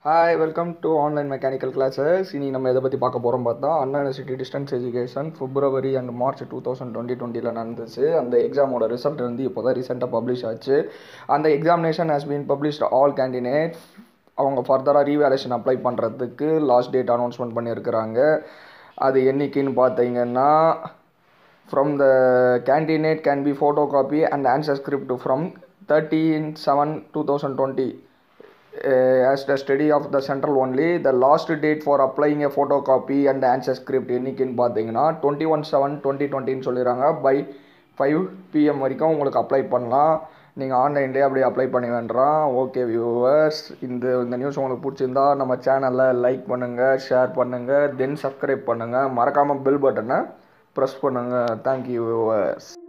hi welcome to online mechanical classes இனி நம்ம எதை பற்றி பார்க்க போகிறோம் பார்த்தா Anna University distance education February and March two thousand twenty டுவெண்ட்டியில் நடந்துச்சு அந்த எக்ஸாமோட ரிசல்ட் வந்து இப்போ தான் ரீசெண்டாக பப்ளிஷ் ஆச்சு அந்த examination has been published all candidate அவங்க ஃபர்தராக ரீவேலேஷன் அப்ளை பண்ணுறதுக்கு லாஸ்ட் டேட் அனௌன்ஸ்மெண்ட் பண்ணியிருக்கிறாங்க அது என்னைக்குன்னு பார்த்தீங்கன்னா from the candidate can be photocopy and answer script from thirteen seven two thousand twenty as the study of the central only the last date for applying a photocopy and answer script என்னைக்குன்னு பார்த்தீங்கன்னா twenty one seven twenty டுவெண்ட்டின்னு சொல்லிடுறாங்க by five PM வரைக்கும் உங்களுக்கு apply பண்ணலாம் நீங்கள் ஆன்லைன்லேயே அப்படியே அப்ளை பண்ணி வேண்டாம் ஓகே வியூவர்ஸ் இந்த இந்த நியூஸ் உங்களுக்கு பிடிச்சிருந்தா நம்ம சேனலில் லைக் பண்ணுங்கள் ஷேர் பண்ணுங்கள் தென் சப்ஸ்கிரைப் பண்ணுங்கள் மறக்காமல் பெல் பட்டனை ப்ரெஸ் பண்ணுங்கள் தேங்க்யூ வியூவர்ஸ்